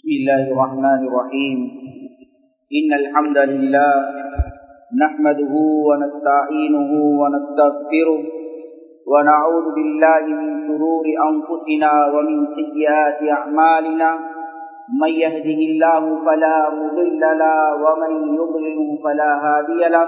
بسم الله الرحمن الرحيم إن الحمد لله نحمده ونستعينه ونستغفره ونعوذ بالله من شرور أنفسنا ومن سيئات أعمالنا من يهده الله فلا مضل له ومن يضلله فلا هادي له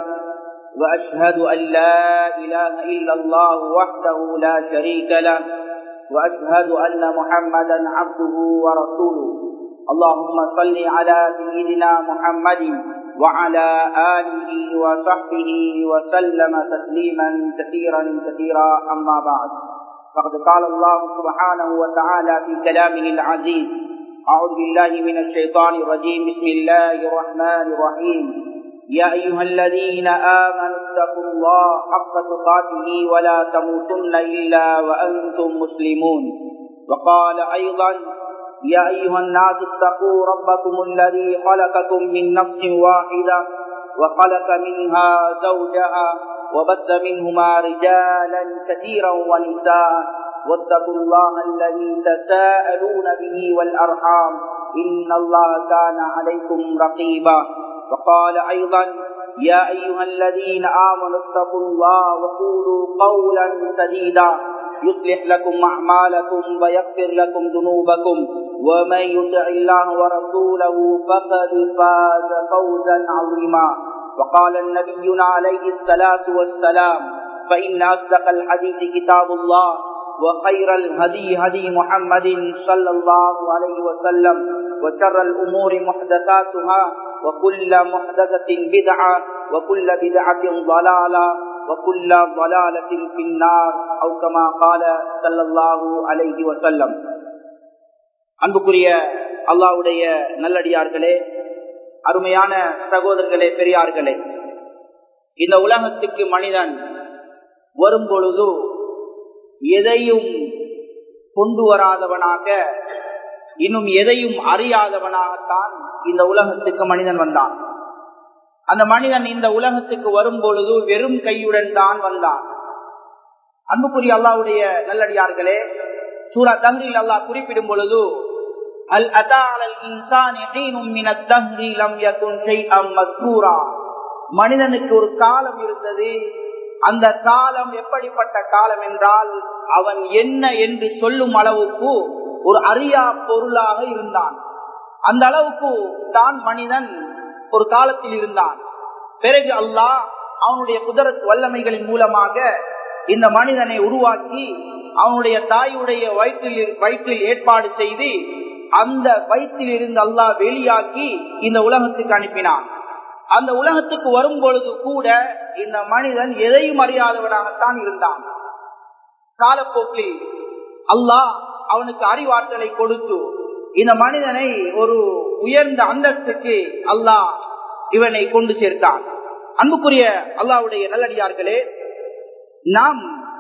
وأشهد أن لا إله إلا الله وحده لا شريك له وأشهد أن محمدا عبده ورسوله اللهم صل على سيدنا محمد وعلى آله وصحبه وسلم تسليما كثيرا كثيرا أما بعد فقد قال الله سبحانه وتعالى في كلامه العزيز أعوذ بالله من الشيطان الرجيم بسم الله الرحمن الرحيم يا أيها الذين آمنوا اتقوا الله حق تقاته ولا تموتن إلا وأنتم مسلمون وقال أيضا يا أيها الناس اتقوا ربكم الذي خلقكم من نفس واحدة وخلق منها زوجها وبث منهما رجالا كثيرا ونساء واتقوا الله الذي تساءلون به والأرحام إن الله كان عليكم رقيبا وقال أيضا يا أيها الذين آمنوا اتقوا الله وقولوا قولا سديدا يصلح لكم أعمالكم ويغفر لكم ذنوبكم ومن يطع الله ورسوله فقد فاز فوزا عظيما وقال النبي عليه الصلاة والسلام فإن أصدق الحديث كتاب الله وخير الهدي هدي محمد صلى الله عليه وسلم وشر الأمور محدثاتها وكل محدثة بدعة وكل بدعة ضلالة وكل ضلالة في النار أو كما قال صلى الله عليه وسلم அன்புக்குரிய அல்லாவுடைய நல்லடியார்களே அருமையான சகோதரர்களே பெரியார்களே இந்த உலகத்துக்கு மனிதன் வரும் பொழுது எதையும் கொண்டு வராதவனாக இன்னும் எதையும் அறியாதவனாகத்தான் இந்த உலகத்துக்கு மனிதன் வந்தான் அந்த மனிதன் இந்த உலகத்துக்கு வரும் பொழுது வெறும் கையுடன் தான் வந்தான் அன்புக்குரிய அல்லாவுடைய நல்லடியார்களே சூரா தஹ்ரில் அல்லாஹ் குறிப்பிடும் பொழுது அல் அதாலல் மனிதனுக்கு ஒரு காலம் இருந்தது அந்த காலம் எப்படிப்பட்ட காலம் என்றால் அவன் என்ன என்று சொல்லும் அளவுக்கு ஒரு அரியா பொருளாக இருந்தான் அந்த அளவுக்கு தான் மனிதன் ஒரு காலத்தில் இருந்தான் பிறகு அல்லாஹ் அவனுடைய குதிரத் வல்லமைகளின் மூலமாக இந்த மனிதனை உருவாக்கி அவனுடைய தாயுடைய வயிற்றில் வயிற்றில் ஏற்பாடு செய்து அந்த வயிற்றில் இருந்து அல்லாஹ் வெளியாக்கி இந்த உலகத்துக்கு அனுப்பினான் அந்த உலகத்துக்கு வரும் பொழுது கூட இந்த மனிதன் எதையும் அறியாதவனாகத்தான் இருந்தான் காலப்போக்கில் அல்லாஹ் அவனுக்கு அறிவாற்றலை கொடுத்து இந்த மனிதனை ஒரு உயர்ந்த அந்தஸ்துக்கு அல்லாஹ் இவனை கொண்டு சேர்த்தான் அன்புக்குரிய அல்லாவுடைய நல்லடியார்களே நாம்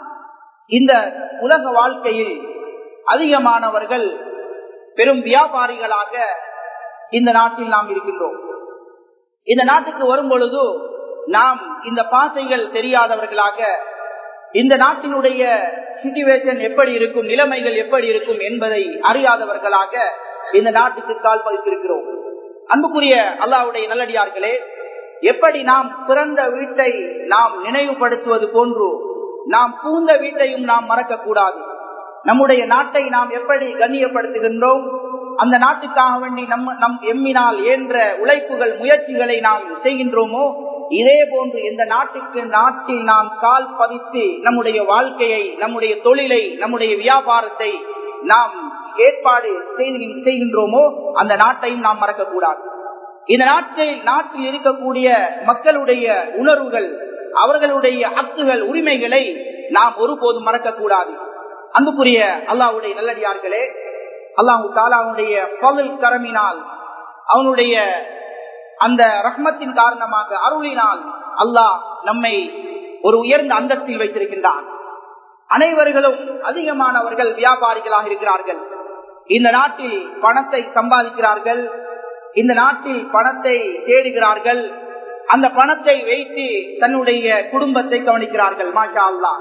இந்த உலக வாழ்க்கையில் அதிகமானவர்கள் பெரும் வியாபாரிகளாக இந்த நாட்டில் நாம் இருக்கின்றோம் இந்த நாட்டுக்கு வரும் பொழுது நாம் இந்த பாசைகள் தெரியாதவர்களாக இந்த நாட்டினுடைய சிச்சுவேஷன் எப்படி இருக்கும் நிலைமைகள் எப்படி இருக்கும் என்பதை அறியாதவர்களாக இந்த நாட்டுக்கு கால் பதித்திருக்கிறோம் அன்புக்குரிய அல்லாவுடைய நல்லடியார்களே எப்படி நாம் பிறந்த வீட்டை நாம் நினைவுபடுத்துவது போன்று நாம் பூந்த வீட்டையும் நாம் மறக்க கூடாது நம்முடைய நாட்டை நாம் எப்படி கண்ணியப்படுத்துகின்றோம் அந்த நாட்டுக்காக வேண்டி நம்ம நம் எம்மினால் ஏன்ற உழைப்புகள் முயற்சிகளை நாம் செய்கின்றோமோ இதே போன்று எந்த நாட்டுக்கு நாட்டில் நாம் கால் பதித்து நம்முடைய வாழ்க்கையை நம்முடைய தொழிலை நம்முடைய வியாபாரத்தை நாம் ஏற்பாடு செய்கின்றோமோ அந்த நாட்டையும் நாம் மறக்கக்கூடாது இந்த நாட்டில் நாட்டில் இருக்கக்கூடிய மக்களுடைய உணர்வுகள் அவர்களுடைய ஹக்குகள் உரிமைகளை நாம் ஒருபோதும் மறக்கக்கூடாது அன்புக்குரிய அல்லாவுடைய நல்லடியார்களே அல்லாஹு தாலாவுடைய பகல் கரமினால் அவனுடைய அந்த ரஹ்மத்தின் காரணமாக அருளினால் அல்லாஹ் நம்மை ஒரு உயர்ந்த அந்தத்தில் வைத்திருக்கின்றான் அனைவர்களும் அதிகமானவர்கள் வியாபாரிகளாக இருக்கிறார்கள் இந்த நாட்டில் பணத்தை சம்பாதிக்கிறார்கள் இந்த நாட்டில் பணத்தை தேடுகிறார்கள் அந்த பணத்தை வைத்து தன்னுடைய குடும்பத்தை கவனிக்கிறார்கள் மாஷா அல்லா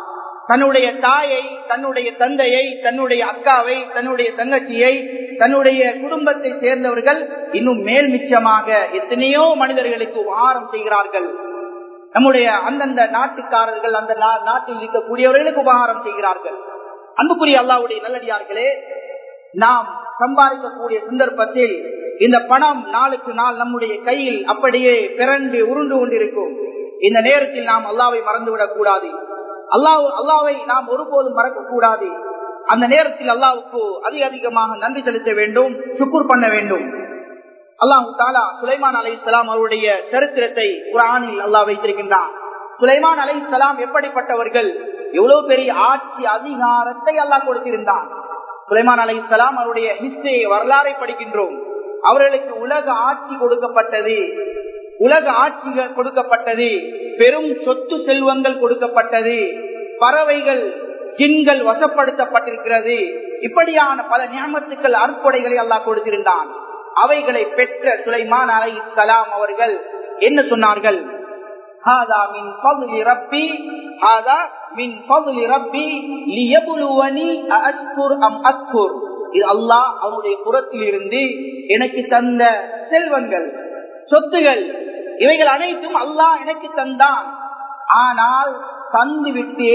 தன்னுடைய தாயை தன்னுடைய தந்தையை தன்னுடைய அக்காவை தன்னுடைய தங்கச்சியை தன்னுடைய குடும்பத்தை சேர்ந்தவர்கள் இன்னும் மேல் மிச்சமாக எத்தனையோ மனிதர்களுக்கு உபகாரம் செய்கிறார்கள் நம்முடைய அந்தந்த நாட்டுக்காரர்கள் அந்த நாட்டில் இருக்கக்கூடியவர்களுக்கு உபகாரம் செய்கிறார்கள் அன்புக்குரிய அல்லாவுடைய நல்லடியார்களே நாம் சம்பாதிக்கக்கூடிய சந்தர்ப்பத்தில் இந்த பணம் நாளுக்கு நாள் நம்முடைய கையில் அப்படியே பிறண்டு உருண்டு கொண்டிருக்கும் இந்த நேரத்தில் நாம் அல்லாவை மறந்துவிடக் கூடாது அல்லாஹ் அல்லாவை நாம் ஒருபோதும் மறக்க கூடாது அந்த நேரத்தில் அல்லாவுக்கு அதிக அதிகமாக நன்றி செலுத்த வேண்டும் சுக்குர் பண்ண வேண்டும் அல்லாஹு தாலா சுலைமான் அலை இஸ்லாம் அவருடைய சரித்திரத்தை குரானில் அல்லாஹ் வைத்திருக்கின்றான் சுலைமான் அலை இஸ்லாம் எப்படிப்பட்டவர்கள் எவ்வளவு பெரிய ஆட்சி அதிகாரத்தை அல்லாஹ் கொடுத்திருந்தான் சுலைமான் அலை இஸ்லாம் அவருடைய ஹிஸ்டரியை வரலாறை படிக்கின்றோம் அவர்களுக்கு உலக ஆட்சி கொடுக்கப்பட்டது உலக ஆட்சிகள் கொடுக்கப்பட்டது பெரும் சொத்து செல்வங்கள் கொடுக்கப்பட்டது பறவைகள் ஜின்கள் வசப்படுத்தப்பட்டிருக்கிறது இப்படியான பல ஞாபகத்துக்கள் அற்புடைகளை அல்லாஹ் கொடுத்திருந்தான் அவைகளை பெற்ற சுலைமான் அலை சலாம் அவர்கள் என்ன சொன்னார்கள் அல்லாஹ் அவனுடைய புறத்தில் இருந்து எனக்கு தந்த செல்வங்கள் சொத்துகள் இவைகள் அனைத்தும் அல்லாஹ் எனக்கு தந்தான் ஆனால் தந்துவிட்டு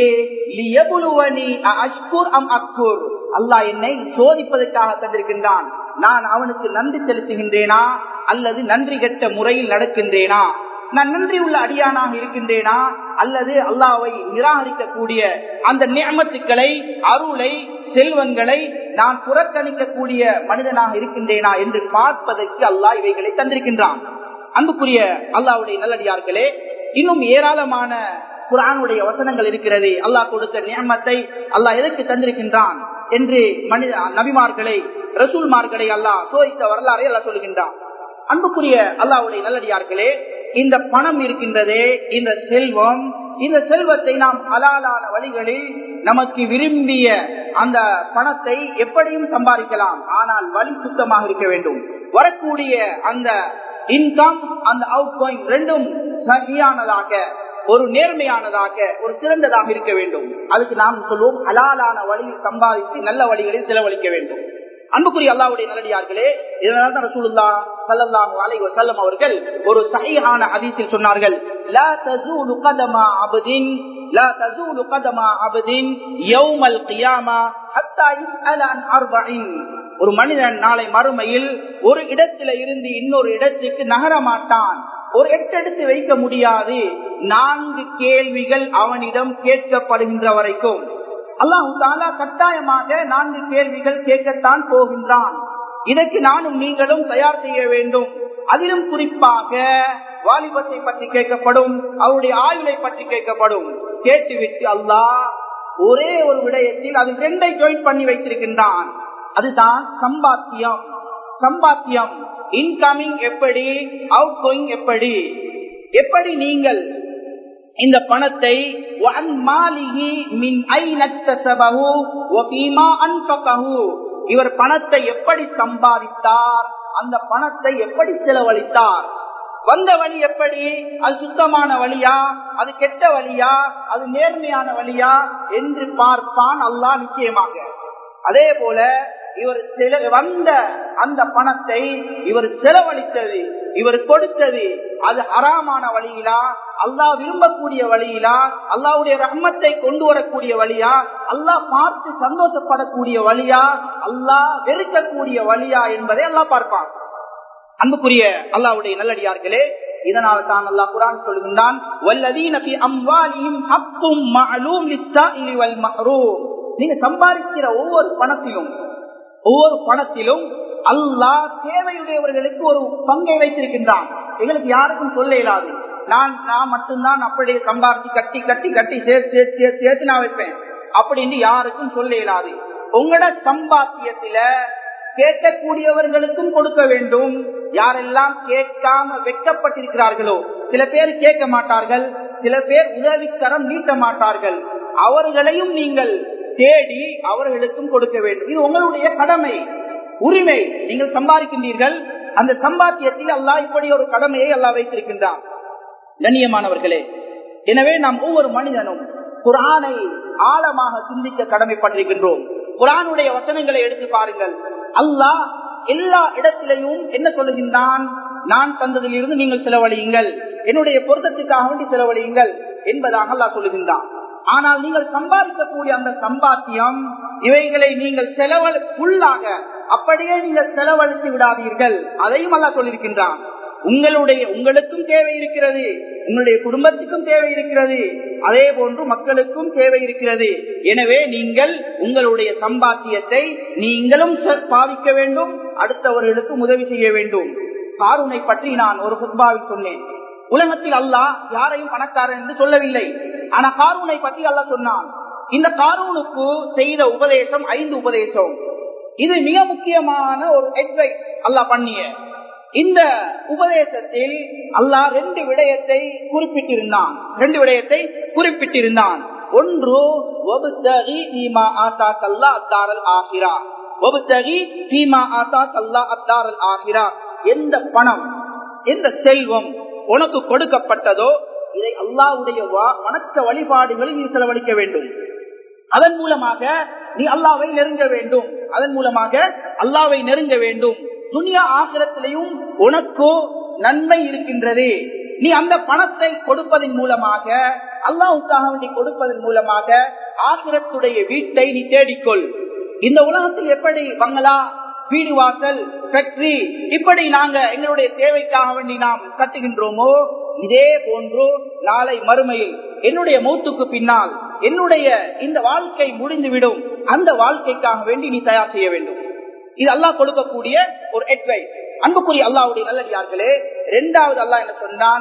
அல்லாஹ் என்னை சோதிப்பதற்காக தந்திருக்கின்றான் நான் அவனுக்கு நன்றி செலுத்துகின்றேனா அல்லது நன்றி கெட்ட முறையில் நடக்கின்றேனா நான் நன்றி உள்ள அடியானாக இருக்கின்றேனா அல்லது அல்லாவை நிராகரிக்கக்கூடிய அந்த நியமத்துக்களை அருளை செல்வங்களை நான் புறக்கணிக்கக்கூடிய மனிதனாக இருக்கின்றேனா என்று பார்ப்பதற்கு அல்லாஹ் இவைகளை தந்திருக்கின்றான் அன்புக்குரிய அல்லாவுடைய நல்லடியார்களே இன்னும் ஏராளமான குரானுடைய வசனங்கள் இருக்கிறது அல்லாஹ் கொடுத்த நியமத்தை அல்லாஹ் எதற்கு தந்திருக்கின்றான் என்று மனித நபிமார்களை ரசூல்மார்களை அல்லாஹ் சோதித்த வரலாறை அல்லாஹ் சொல்லுகின்றான் அன்புக்குரிய அல்லாவுடைய நல்லடியார்களே இந்த பணம் இருக்கின்றதே இந்த செல்வம் இந்த செல்வத்தை நாம் அலாலான வழிகளில் நமக்கு விரும்பிய அந்த பணத்தை எப்படியும் சம்பாதிக்கலாம் ஆனால் வழி சுத்தமாக இருக்க வேண்டும் வரக்கூடிய அந்த இன்கம் அந்த அவுட் கோயிங் ரெண்டும் சரியானதாக ஒரு நேர்மையானதாக ஒரு சிறந்ததாக இருக்க வேண்டும் அதுக்கு நாம் சொல்வோம் ஹலாலான வழியில் சம்பாதித்து நல்ல வழிகளில் செலவழிக்க வேண்டும் அன்புக்குரிய அல்லாவுடைய நல்லடியார்களே இதனால்தான் ரசூலுல்லா ஸல்லல்லாஹு அலைஹி வஸல்லம் அவர்கள் ஒரு சஹீஹான ஹதீஸில் சொன்னார்கள் லா தஸூலு கதமா அப்தின் லா தஸூலு கதமா அப்தின் யௌமல் கியாமா ஹத்தா யுஸ்அல அன் அர்பஇன் ஒரு மனிதன் நாளை மறுமையில் ஒரு இடத்துல இருந்து இன்னொரு இடத்துக்கு நகர மாட்டான் ஒரு எட்டெடுத்து வைக்க முடியாது நான்கு கேள்விகள் அவனிடம் கேட்கப்படுகின்ற வரைக்கும் அல்லாஹு தாலா கட்டாயமாக நான்கு கேள்விகள் கேட்கத்தான் போகின்றான் இதற்கு நானும் நீங்களும் தயார் செய்ய வேண்டும் அதிலும் குறிப்பாக வாலிபத்தை பற்றி கேட்கப்படும் அவருடைய ஆயுளை பற்றி கேட்கப்படும் கேட்டுவிட்டு அல்லாஹ் ஒரே ஒரு விடயத்தில் அது ரெண்டை ஜாயின் பண்ணி வைத்திருக்கின்றான் அதுதான் சம்பாத்தியம் சம்பாத்தியம் இன்கமிங் எப்படி அவுட் கோயிங் எப்படி எப்படி நீங்கள் இந்த பணத்தை இவர் பணத்தை எப்படி சம்பாதித்தார் அந்த பணத்தை எப்படி செலவழித்தார் வந்த வழி எப்படி அது சுத்தமான வழியா அது கெட்ட வழியா அது நேர்மையான வழியா என்று பார்ப்பான் அல்லாஹ் நிச்சயமாக அதே போல இவர் வந்த அந்த பணத்தை இவர் செலவழித்தது இவர் கொடுத்தது அது அறாமான வழியிலா அல்லாஹ் விரும்பக்கூடிய வழியிலா அல்லாவுடைய ரஹ்மத்தை கொண்டு வரக்கூடிய வழியா அல்லாஹ் பார்த்து சந்தோஷப்படக்கூடிய வழியா அல்லாஹ் வெறுக்கக்கூடிய வழியா என்பதை அல்லாஹ் பார்ப்பான் அன்புக்குரிய அல்லாவுடைய நல்லடியார்களே இதனால தான் அல்லாஹ் குரான் சொல்கின்றான் நீங்க சம்பாதிக்கிற ஒவ்வொரு பணத்திலும் ஒவ்வொரு பணத்திலும் அல்லாஹ் தேவையுடையவர்களுக்கு ஒரு பங்கை வைத்திருக்கின்றான் எங்களுக்கு யாருக்கும் சொல்ல இயலாது நான் நான் மட்டும்தான் அப்படியே சம்பாதிச்சு கட்டி கட்டி கட்டி சேர்த்து சேர்த்து சேர்த்து சேர்த்து நான் வைப்பேன் அப்படின்னு யாருக்கும் சொல்ல இயலாது உங்களோட சம்பாத்தியத்தில கேட்கக்கூடியவர்களுக்கும் கொடுக்க வேண்டும் யாரெல்லாம் கேட்காம வெக்கப்பட்டிருக்கிறார்களோ சில பேர் கேட்க மாட்டார்கள் சில பேர் உதவிக்கரம் நீட்ட மாட்டார்கள் அவர்களையும் நீங்கள் தேடி அவர்களுக்கும் கொடுக்க வேண்டும் இது உங்களுடைய கடமை உரிமை நீங்கள் சம்பாதிக்கின்றீர்கள் அந்த சம்பாத்தியத்தில் அல்லாஹ் இப்படி ஒரு கடமையை அல்லாஹ் வைத்திருக்கின்றான் கண்ணியமானவர்களே எனவே நாம் ஒவ்வொரு மனிதனும் குரானை ஆழமாக சிந்திக்க கடமைப்பட்டிருக்கின்றோம் குரானுடைய வசனங்களை எடுத்து பாருங்கள் அல்லாஹ் எல்லா இடத்திலையும் என்ன சொல்லுகின்றான் நான் தந்ததில் இருந்து நீங்கள் செலவழியுங்கள் என்னுடைய பொருத்தத்துக்காக வேண்டி செலவழியுங்கள் என்பதாக அல்லாஹ் சொல்லுகின்றான் ஆனால் நீங்கள் சம்பாதிக்கக்கூடிய அந்த சம்பாத்தியம் இவைகளை நீங்கள் செலவழி ஃபுல்லாக அப்படியே நீங்கள் செலவழித்து விடாதீர்கள் அதையும் அல்லா சொல்லியிருக்கின்றான் உங்களுடைய உங்களுக்கும் தேவை இருக்கிறது உங்களுடைய குடும்பத்துக்கும் தேவை இருக்கிறது அதே போன்று மக்களுக்கும் தேவை இருக்கிறது எனவே நீங்கள் உங்களுடைய சம்பாத்தியத்தை நீங்களும் பாவிக்க வேண்டும் அடுத்தவர்களுக்கும் உதவி செய்ய வேண்டும் காரூனை பற்றி நான் ஒரு புத்பாவில் சொன்னேன் உலகத்தில் அல்லாஹ் யாரையும் பணக்காரன் என்று சொல்லவில்லை ஆனா காரூனை பற்றி அல்லாஹ் சொன்னான் இந்த காரூனுக்கு செய்த உபதேசம் ஐந்து உபதேசம் இது மிக முக்கியமான ஒரு அட்வைஸ் அல்லாஹ் பண்ணிய இந்த உபதேசத்தில் அல்லாஹ் ரெண்டு விடயத்தை குறிப்பிட்டிருந்தான் ரெண்டு விடயத்தை குறிப்பிட்டிருந்தான் ஒன்று எந்த பணம் எந்த செல்வம் உனக்கு கொடுக்கப்பட்டதோ இதை அல்லாவுடைய வணக்க வழிபாடுகளில் நீ செலவழிக்க வேண்டும் அதன் மூலமாக நீ அல்லாவை நெருங்க வேண்டும் அதன் மூலமாக அல்லாவை நெருங்க வேண்டும் துனியா ஆசிரத்திலையும் உனக்கோ நன்மை இருக்கின்றது நீ அந்த பணத்தை கொடுப்பதன் மூலமாக அல்லாவுக்காக வேண்டி கொடுப்பதன் மூலமாக ஆசிரத்துடைய வீட்டை நீ தேடிக்கொள் இந்த உலகத்தில் எப்படி பங்களா வீடு வாசல் ஃபேக்டரி இப்படி நாங்க எங்களுடைய தேவைக்காக வேண்டி நாம் கட்டுகின்றோமோ இதே போன்று நாளை மறுமையில் என்னுடைய மூத்துக்கு பின்னால் என்னுடைய இந்த வாழ்க்கை முடிந்துவிடும் அந்த வாழ்க்கைக்காக வேண்டி நீ தயார் செய்ய வேண்டும் இது அல்லாஹ் கொடுக்கக்கூடிய ஒரு அட்வைஸ் அன்புக்குரிய அல்லாவுடைய நல்லடியார்களே இரண்டாவது அல்லாஹ் என்ன சொன்னான்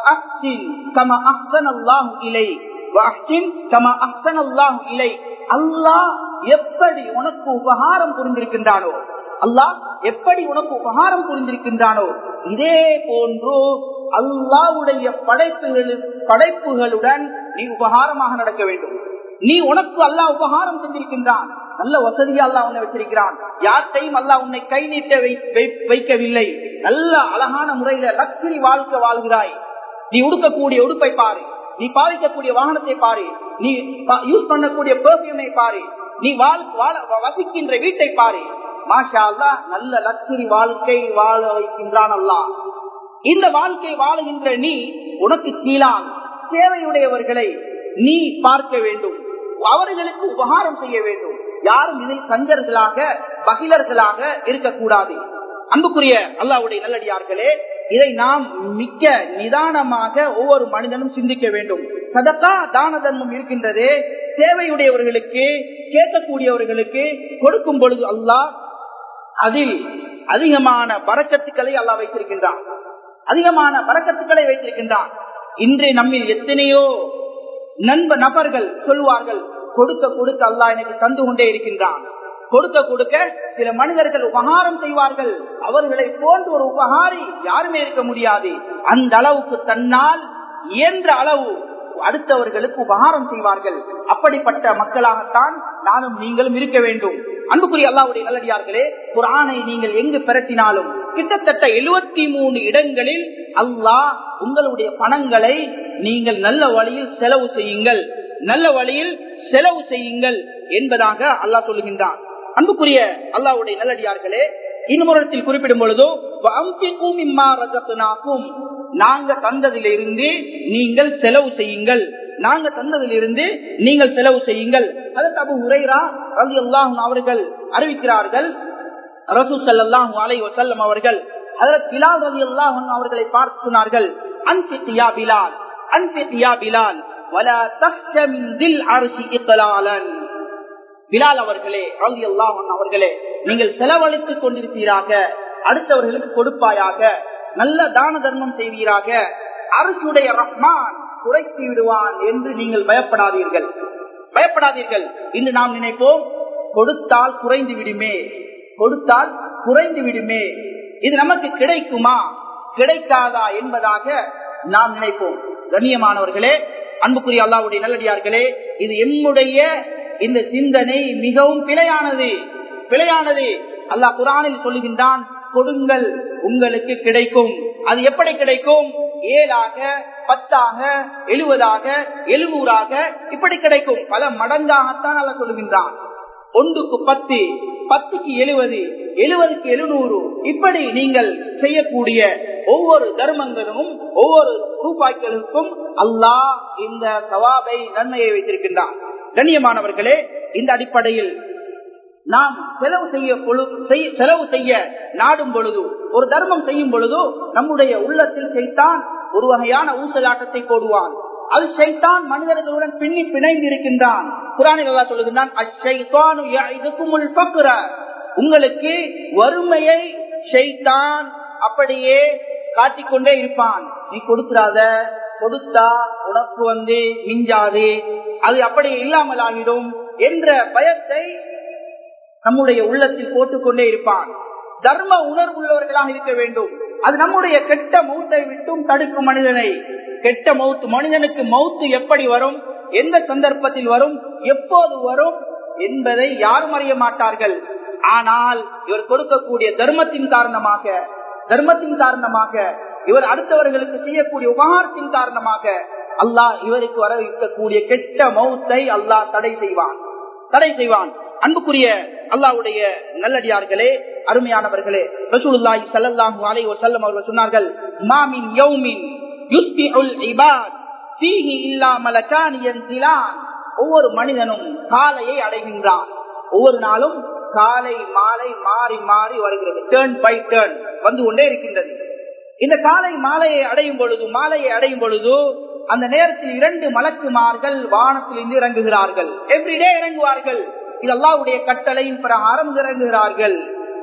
அல்லாஹ் எப்படி உனக்கு உபகாரம் புரிந்திருக்கின்றானோ அல்லாஹ் எப்படி உனக்கு உபகாரம் புரிந்திருக்கின்றானோ இதே போன்று அல்லாவுடைய படைப்புகள் படைப்புகளுடன் நீ உபகாரமாக நடக்க வேண்டும் நீ உனக்கு அல்லாஹ் உபகாரம் செஞ்சிருக்கின்றான் நல்ல வசதியா அல்லா உன்னை வச்சிருக்கிறான் யார்கிட்டையும் அல்லா உன்னை கை நீட்ட வைக்கவில்லை நல்ல அழகான முறையில லக்ஸரி வாழ்க்கை வாழ்கிறாய் நீ உடுக்கக்கூடிய உடுப்பை பாரு நீ பாவிக்கக்கூடிய வாகனத்தை பாரு நீ யூஸ் பண்ணக்கூடிய பெர்ஃபியூமை பாரு நீ வசிக்கின்ற வீட்டை பாரு மாஷா அல்லா நல்ல லக்ஸரி வாழ்க்கை வாழ வைக்கின்றான் அல்லா இந்த வாழ்க்கை வாழுகின்ற நீ உனக்கு கீழால் தேவையுடையவர்களை நீ பார்க்க வேண்டும் அவர்களுக்கு உபகாரம் செய்ய வேண்டும் யாரும் இதில் கஞ்சர்களாக பகிலர்களாக இருக்கக்கூடாது அன்புக்குரிய அல்லாவுடைய நல்லடியார்களே இதை நாம் மிக்க நிதானமாக ஒவ்வொரு மனிதனும் சிந்திக்க வேண்டும் சதக்கா தான தர்மம் இருக்கின்றது தேவையுடையவர்களுக்கு கேட்கக்கூடியவர்களுக்கு கொடுக்கும் பொழுது அல்லாஹ் அதில் அதிகமான பறக்கத்துக்களை அல்லாஹ் வைத்திருக்கின்றான் அதிகமான பறக்கத்துக்களை வைத்திருக்கின்றான் இன்று நம்மில் எத்தனையோ நண்ப நபர்கள் சொல்லுவார்கள் கொடுக்க கொடுக்க அல்லாஹ் எனக்கு தந்து கொண்டே இருக்கின்றான் கொடுக்க கொடுக்க சில மனிதர்கள் உபகாரம் செய்வார்கள் அவர்களை போன்று ஒரு உபகாரி யாருமே இருக்க முடியாது அந்த அளவுக்கு தன்னால் இயன்ற அளவு அடுத்தவர்களுக்கு உபகாரம் செய்வார்கள் அப்படிப்பட்ட மக்களாகத்தான் நானும் நீங்களும் இருக்க வேண்டும் அன்புக்குரிய அல்லாவுடைய நல்லடியார்களே குரானை நீங்கள் எங்கு பிரட்டினாலும் கிட்டத்தட்ட எழுபத்தி மூணு இடங்களில் அல்லாஹ் உங்களுடைய பணங்களை நீங்கள் நல்ல வழியில் செலவு செய்யுங்கள் நல்ல வழியில் செலவு செய்யுங்கள் என்பதாக அல்லாஹ் சொல்லுகின்றான் அன்புக்குரிய அல்லாவுடைய நல்லடியார்களே இன்னும் குறிப்பிடும் பொழுதோ நாங்க தந்ததிலிருந்து நீங்கள் செலவு செய்யுங்கள் நாங்க தந்ததிலிருந்து நீங்கள் செலவு செய்யுங்கள் அதற்கு அபு உரைரா ரவி அல்லாஹும் அவர்கள் அறிவிக்கிறார்கள் ரசூ சல்லாஹூ அலை வசல்லம் அவர்கள் அதற்கு பிலால் ரவி அல்லாஹும் அவர்களை பார்த்து சொன்னார்கள் அன்பியா பிலால் அன்பியா பிலால் வலா தஹ்ஷமில் அரிசி இக்கலாலன் பிலால் அவர்களே ரவி அல்லாஹன் அவர்களே நீங்கள் செலவழித்துக் கொண்டிருப்பீராக அடுத்தவர்களுக்கு கொடுப்பாயாக நல்ல தான தர்மம் செய்வீராக அரசுடைய ரஹ்மான் குறைத்து விடுவான் என்று நீங்கள் பயப்படாதீர்கள் பயப்படாதீர்கள் இன்று நாம் நினைப்போம் கொடுத்தால் குறைந்து விடுமே கொடுத்தால் குறைந்து விடுமே இது நமக்கு கிடைக்குமா கிடைக்காதா என்பதாக நாம் நினைப்போம் கண்ணியமானவர்களே அன்புக்குரிய அல்லாவுடைய நல்லடியார்களே இது என்னுடைய இந்த சிந்தனை மிகவும் பிழையானது பிழையானது அல்லாஹ் குரானில் சொல்லுகின்றான் கொடுங்கள் உங்களுக்கு கிடைக்கும் அது எப்படி கிடைக்கும் ஏழாக பத்தாக எழுபதாக எழுநூறாக இப்படி கிடைக்கும் பல மடங்காகத்தான் அல்ல சொல்லுகின்றான் ஒன்றுக்கு பத்து பத்துக்கு எழுபது எழுபதுக்கு எழுநூறு இப்படி நீங்கள் செய்யக்கூடிய ஒவ்வொரு தர்மங்களும் ஒவ்வொரு ரூபாய்களுக்கும் அல்லாஹ் இந்த சவாபை நன்மையை வைத்திருக்கின்றான் கண்ணியமானவர்களே இந்த அடிப்படையில் நாம் செலவு செய்ய செலவு செய்ய நாடும் பொழுது ஒரு தர்மம் செய்யும் பொழுது நம்முடைய உள்ளத்தில் செய்தான் ஒரு வகையான ஊசலாட்டத்தை போடுவான் அது செய்தான் மனிதர்களுடன் பின்னி பிணைந்து இருக்கின்றான் குரானில் அல்லா சொல்லுகின்றான் உங்களுக்கு வறுமையை செய்தான் அப்படியே காட்டிக்கொண்டே இருப்பான் நீ கொடுத்துறாத கொடுத்தா உனக்கு வந்து மிஞ்சாது அது அப்படி இல்லாமல் ஆகிடும் என்ற பயத்தை நம்முடைய உள்ளத்தில் போட்டுக்கொண்டே இருப்பான் தர்ம உணர்வுள்ளவர்களாக இருக்க வேண்டும் அது நம்முடைய கெட்ட மௌத்தை விட்டும் தடுக்கும் மனிதனை கெட்ட மௌத்து மனிதனுக்கு மௌத்து எப்படி வரும் எந்த சந்தர்ப்பத்தில் வரும் எப்போது வரும் என்பதை யாரும் அறிய மாட்டார்கள் ஆனால் இவர் கொடுக்கக்கூடிய தர்மத்தின் காரணமாக தர்மத்தின் காரணமாக இவர் அடுத்தவர்களுக்கு செய்யக்கூடிய உபகாரத்தின் காரணமாக அல்லாஹ் இவருக்கு வர இருக்கக்கூடிய கெட்ட மௌத்தை அல்லாஹ் தடை செய்வான் தடை செய்வான் அன்புக்குரிய அல்லாவுடைய நல்லடியார்களே அருமையானவர்களே ரசூலுல்லாஹி ஸல்லல்லாஹு அலைஹி வஸல்லம் அவர்கள் சொன்னார்கள் மாமின் யௌமின் யுஸ்பிஹுல் இபாத் ஃபீஹி இல்லா மலகான் யன்சிலான் ஒவ்வொரு மனிதனும் காலையை அடைகின்றான் ஒவ்வொரு நாளும் காலை மாலை மாறி மாறி வருகிறது டேர்ன் பை டேர்ன் வந்து கொண்டே இருக்கின்றது இந்த காலை மாலையை அடையும் பொழுது மாலையை அடையும் பொழுது அந்த நேரத்தில் இரண்டு மலக்குமார்கள் வானத்திலிருந்து இறங்குகிறார்கள் எவ்ரிடே இறங்குவார்கள் இது அல்லாவுடைய கட்டளையின் பிரகாரம் இறங்குகிறார்கள்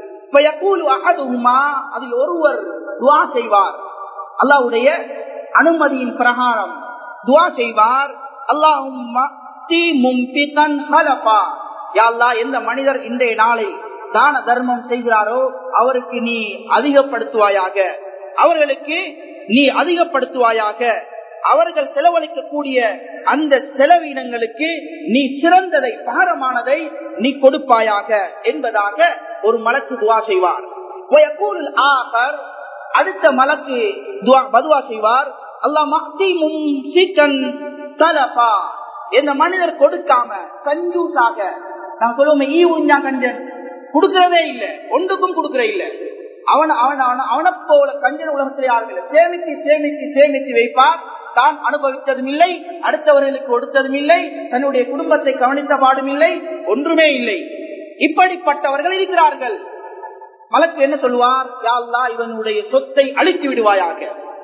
அதில் ஒருவர் துவா செய்வார் அல்லாவுடைய அனுமதியின் பிரகாரம் துவா செய்வார் அல்லாஹும் எந்த மனிதர் இன்றைய நாளை தான தர்மம் செய்கிறாரோ அவருக்கு நீ அதிகப்படுத்துவாயாக அவர்களுக்கு நீ அதிகப்படுத்துவாயாக அவர்கள் செலவழிக்கக்கூடிய அந்த செலவினங்களுக்கு நீ சிறந்ததை பாரமானதை நீ கொடுப்பாயாக என்பதாக ஒரு மலக்கு துவா செய்வார் அடுத்த மலக்கு பதுவா செய்வார் அல்லா எந்த மனிதர் கொடுக்காம கஞ்சூசாக நான் சொல்லுவோம் ஈ உஞ்சா கஞ்சன் கொடுக்கறதே இல்லை ஒன்றுக்கும் கொடுக்கற இல்லை அவன் அவன் அவன் அவனை போல கஞ்சன் உலகத்தில் யாரும் இல்லை சேமித்து சேமித்து சேமித்து வைப்பார் தான் அனுபவித்ததும் இல்லை அடுத்தவர்களுக்கு கொடுத்ததும் இல்லை தன்னுடைய குடும்பத்தை கவனித்த பாடும் இல்லை ஒன்றுமே இல்லை இப்படிப்பட்டவர்கள் இருக்கிறார்கள் மலக்கு என்ன சொல்லுவார் யாழ்லா இவனுடைய சொத்தை அழித்து விடுவாயாக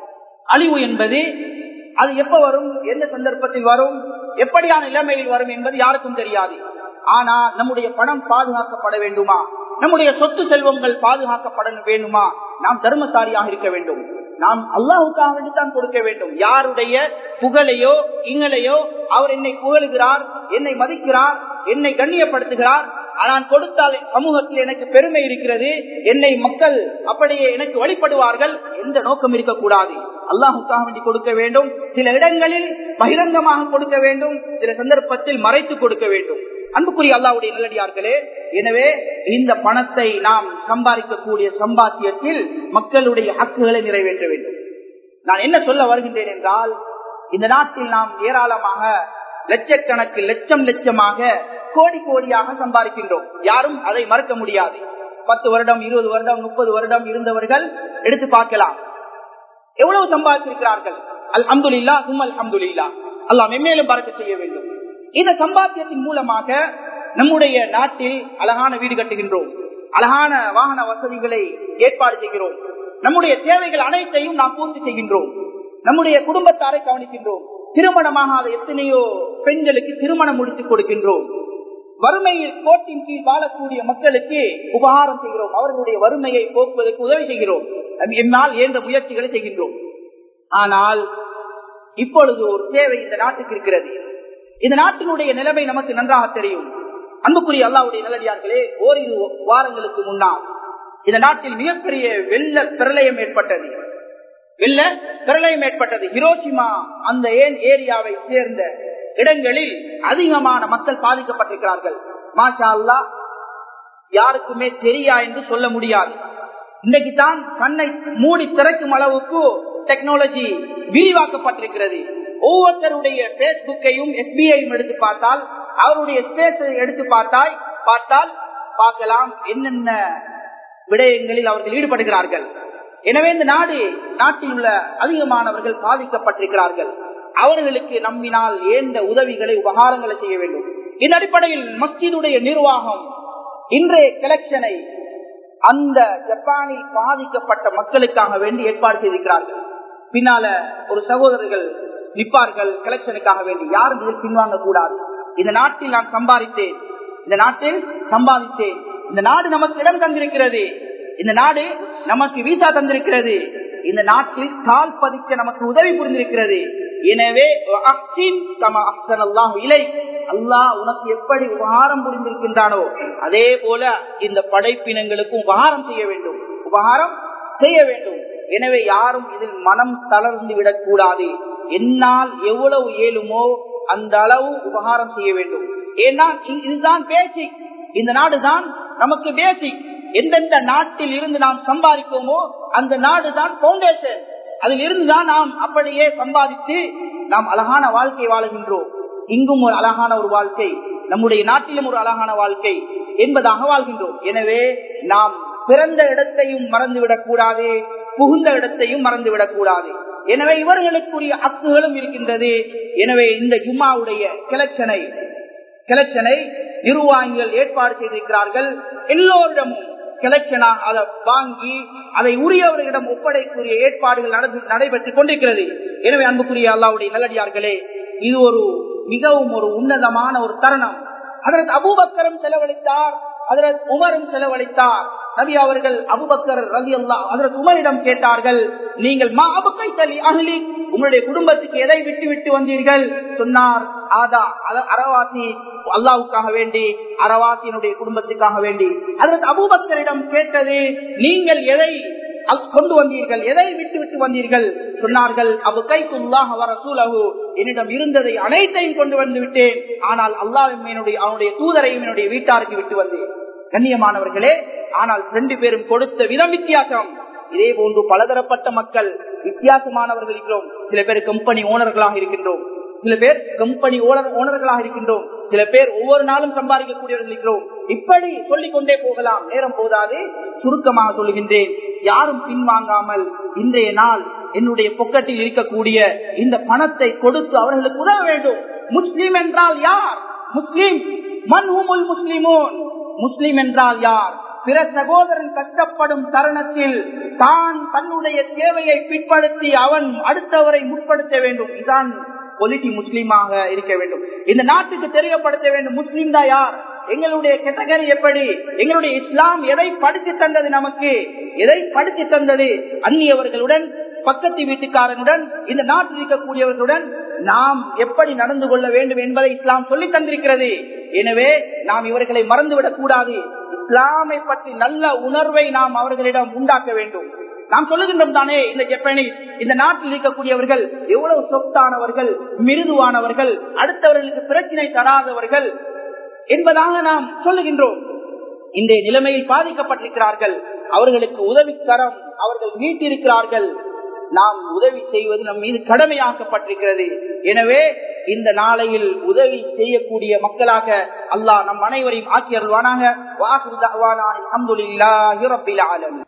அழிவு என்பது அது எப்ப வரும் எந்த சந்தர்ப்பத்தில் வரும் எப்படியான நிலைமையில் வரும் என்பது யாருக்கும் தெரியாது ஆனா நம்முடைய பணம் பாதுகாக்கப்பட வேண்டுமா நம்முடைய சொத்து செல்வங்கள் பாதுகாக்கப்பட வேண்டுமா நாம் தர்மசாரியாக இருக்க வேண்டும் நாம் அல்லாஹுக்காக வேண்டித்தான் கொடுக்க வேண்டும் யாருடைய புகழையோ இங்களையோ அவர் என்னை புகழுகிறார் என்னை மதிக்கிறார் என்னை கண்ணியப்படுத்துகிறார் நான் கொடுத்தால் சமூகத்தில் எனக்கு பெருமை இருக்கிறது என்னை மக்கள் அப்படியே எனக்கு வழிபடுவார்கள் எந்த நோக்கம் இருக்கக்கூடாது அல்லாஹுக்காக வேண்டி கொடுக்க வேண்டும் சில இடங்களில் பகிரங்கமாக கொடுக்க வேண்டும் சில சந்தர்ப்பத்தில் மறைத்து கொடுக்க வேண்டும் அன்புக்குரிய அல்லாவுடைய நல்லடியார்களே எனவே இந்த பணத்தை நாம் சம்பாதிக்கக்கூடிய சம்பாத்தியத்தில் மக்களுடைய ஹக்குகளை நிறைவேற்ற வேண்டும் நான் என்ன சொல்ல வருகின்றேன் என்றால் இந்த நாட்டில் நாம் ஏராளமாக லட்சக்கணக்கு லட்சம் லட்சமாக கோடி கோடியாக சம்பாதிக்கின்றோம் யாரும் அதை மறக்க முடியாது பத்து வருடம் இருபது வருடம் முப்பது வருடம் இருந்தவர்கள் எடுத்து பார்க்கலாம் எவ்வளவு சம்பாதித்திருக்கிறார்கள் அல் அம்துல்லா சும்மல் அம்துல்லா அல்லா மென்மேலும் பறக்க செய்ய வேண்டும் இந்த சம்பாத்தியத்தின் மூலமாக நம்முடைய நாட்டில் அழகான வீடு கட்டுகின்றோம் அழகான வாகன வசதிகளை ஏற்பாடு செய்கிறோம் நம்முடைய தேவைகள் அனைத்தையும் நாம் பூர்த்தி செய்கின்றோம் நம்முடைய குடும்பத்தாரை கவனிக்கின்றோம் திருமணமாகாத எத்தனையோ பெண்களுக்கு திருமணம் முடித்து கொடுக்கின்றோம் வறுமையில் கோட்டின் கீழ் வாழக்கூடிய மக்களுக்கு உபகாரம் செய்கிறோம் அவர்களுடைய வறுமையை போக்குவதற்கு உதவி செய்கிறோம் என்னால் இயன்ற முயற்சிகளை செய்கின்றோம் ஆனால் இப்பொழுது ஒரு தேவை இந்த நாட்டுக்கு இருக்கிறது இந்த நாட்டினுடைய நிலைமை நமக்கு நன்றாக தெரியும் அன்புக்குரிய அல்லாவுடைய நல்லடியார்களே ஓரிரு வாரங்களுக்கு முன்னால் இந்த நாட்டில் மிகப்பெரிய வெள்ள பிரளயம் ஏற்பட்டது வெள்ள பிரளயம் ஏற்பட்டது ஹிரோஷிமா அந்த ஏன் ஏரியாவை சேர்ந்த இடங்களில் அதிகமான மக்கள் பாதிக்கப்பட்டிருக்கிறார்கள் மாஷா அல்லா யாருக்குமே தெரியா என்று சொல்ல முடியாது இன்னைக்கு தான் கண்ணை மூடி திறக்கும் அளவுக்கு டெக்னாலஜி விரிவாக்கப்பட்டிருக்கிறது ஒவ்வொருத்தருடைய பேஸ்புக்கையும் எஸ்பிஐயும் எடுத்து பார்த்தால் அவருடைய ஸ்பேஸ் எடுத்து பார்த்தால் பார்த்தால் பார்க்கலாம் என்னென்ன விடயங்களில் அவர்கள் ஈடுபடுகிறார்கள் எனவே இந்த நாடு நாட்டில் உள்ள அதிகமானவர்கள் பாதிக்கப்பட்டிருக்கிறார்கள் அவர்களுக்கு நம்பினால் ஏந்த உதவிகளை உபகாரங்களை செய்ய வேண்டும் இந்த அடிப்படையில் மஸ்ஜிதுடைய நிர்வாகம் இன்றைய கலெக்ஷனை அந்த ஜப்பானில் பாதிக்கப்பட்ட மக்களுக்காக வேண்டி ஏற்பாடு செய்திருக்கிறார்கள் பின்னால ஒரு சகோதரர்கள் நிற்பார்கள் கலெக்ஷனுக்காக வேண்டி யாரும் இதில் பின்வாங்க கூடாது இந்த நாட்டில் நான் சம்பாதித்தேன் இந்த நாட்டில் சம்பாதித்தேன் இந்த நாடு நமக்கு இடம் தந்திருக்கிறது இந்த நாடு நமக்கு வீசா தந்திருக்கிறது இந்த நாட்டில் கால் பதிக்க நமக்கு உதவி புரிந்திருக்கிறது எனவே இலை அல்லாஹ் உனக்கு எப்படி உபகாரம் புரிந்திருக்கின்றானோ அதே போல இந்த படைப்பினங்களுக்கும் உபகாரம் செய்ய வேண்டும் உபகாரம் செய்ய வேண்டும் எனவே யாரும் இதில் மனம் தளர்ந்து விடக்கூடாது என்னால் எவ்வளவு இயலுமோ அந்த அளவு உபகாரம் செய்ய வேண்டும் ஏன்னா இதுதான் பேசிக் இந்த நாடுதான் நமக்கு பேசிக் எந்தெந்த நாட்டில் இருந்து நாம் சம்பாதிக்கோமோ அந்த நாடு தான் பவுண்டேஷன் அதில் இருந்துதான் நாம் அப்படியே சம்பாதித்து நாம் அழகான வாழ்க்கை வாழுகின்றோம் இங்கும் ஒரு அழகான ஒரு வாழ்க்கை நம்முடைய நாட்டிலும் ஒரு அழகான வாழ்க்கை என்பதாக வாழ்கின்றோம் எனவே நாம் பிறந்த இடத்தையும் மறந்துவிடக் கூடாது புகுந்த இடத்தையும் மறந்துவிடக் கூடாது எனவே இவர்களுக்குரிய ஹக்குகளும் இருக்கின்றது எனவே இந்த ஜும்மாவுடைய கிளச்சனை கிளச்சனை நிர்வாகிகள் ஏற்பாடு செய்திருக்கிறார்கள் எல்லோரிடமும் கிளச்சனா அதை வாங்கி அதை உரியவர்களிடம் ஒப்படைக்கூடிய ஏற்பாடுகள் நடைபெற்றுக் கொண்டிருக்கிறது எனவே அன்புக்குரிய அல்லாவுடைய நல்லடியார்களே இது ஒரு மிகவும் ஒரு உன்னதமான ஒரு தருணம் அதற்கு அபூபக்கரம் செலவழித்தார் அதற்கு உமரும் செலவழித்தார் நபி அவர்கள் அபுபக்கர் ரவி அல்லா அதற்கு உமரிடம் கேட்டார்கள் நீங்கள் மா அபுக்கை தலி அகலி உங்களுடைய குடும்பத்துக்கு எதை விட்டு விட்டு வந்தீர்கள் சொன்னார் ஆதா அறவாசி அல்லாவுக்காக வேண்டி அறவாசியினுடைய குடும்பத்துக்காக வேண்டி அதற்கு அபுபக்கரிடம் கேட்டது நீங்கள் எதை கொண்டு வந்தீர்கள் எதை விட்டு விட்டு வந்தீர்கள் சொன்னார்கள் அபு கைக்குள்ளாக வர சூழகு என்னிடம் இருந்ததை அனைத்தையும் கொண்டு வந்து விட்டேன் ஆனால் அல்லாஹ் என்னுடைய அவனுடைய தூதரையும் என்னுடைய வீட்டாருக்கு விட்டு வந்தேன் கண்ணியமானவர்களே ஆனால் ரெண்டு பேரும் கொடுத்த விதம் வித்தியாசம் இதே போன்று பலதரப்பட்ட மக்கள் வித்தியாசமானவர்கள் இருக்கிறோம் சில பேர் கம்பெனி ஓனர்களாக இருக்கின்றோம் சில பேர் கம்பெனி ஓனர் ஓனர்களாக இருக்கின்றோம் சில பேர் ஒவ்வொரு நாளும் சம்பாதிக்கக்கூடியவர்கள் இருக்கிறோம் இப்படி சொல்லிக் கொண்டே போகலாம் நேரம் போதாது சுருக்கமாக சொல்லுகின்றேன் யாரும் பின்வாங்காமல் இன்றைய நாள் என்னுடைய பொக்கட்டில் இருக்கக்கூடிய இந்த பணத்தை கொடுத்து அவர்களுக்கு உதவ வேண்டும் முஸ்லீம் என்றால் யார் முஸ்லீம் மன்ஹுமுல் முஸ்லிமோன் முஸ்லிம் என்றால் யார் பிற சகோதரன் கஷ்டப்படும் தருணத்தில் தான் தன்னுடைய தேவையை பிற்படுத்தி அவன் அடுத்தவரை முற்படுத்த வேண்டும் இதான் பொலிட்டி முஸ்லீமாக இருக்க வேண்டும் இந்த நாட்டுக்கு தெரியப்படுத்த வேண்டும் முஸ்லீம் தான் யார் எங்களுடைய கேட்டகரி எப்படி எங்களுடைய இஸ்லாம் எதை படித்து தந்தது நமக்கு எதை படித்து தந்தது அந்நியவர்களுடன் பக்கத்து வீட்டுக்காரனுடன் இந்த நாட்டில் இருக்கக்கூடியவர்களுடன் நாம் எப்படி நடந்து கொள்ள வேண்டும் என்பதை இஸ்லாம் சொல்லி தந்திருக்கிறது எனவே நாம் இவர்களை மறந்துவிடக் கூடாது இஸ்லாமை பற்றி நல்ல உணர்வை நாம் அவர்களிடம் உண்டாக்க வேண்டும் நாம் சொல்லுகின்றோம் தானே இந்த ஜப்பானீஸ் இந்த நாட்டில் இருக்கக்கூடியவர்கள் எவ்வளவு சொத்தானவர்கள் மிருதுவானவர்கள் அடுத்தவர்களுக்கு பிரச்சனை தராதவர்கள் என்பதாக நாம் சொல்லுகின்றோம் இந்த நிலைமையில் பாதிக்கப்பட்டிருக்கிறார்கள் அவர்களுக்கு உதவிக்கரம் அவர்கள் மீட்டிருக்கிறார்கள் நாம் உதவி செய்வது நம் மீது கடமையாக்கப்பட்டிருக்கிறது எனவே இந்த நாளையில் உதவி செய்யக்கூடிய மக்களாக அல்லாஹ் நம் அனைவரையும் ஆக்கியருள்வானாக வாசு அஹமதுல்லாஹி ரபில் ஆலமீன்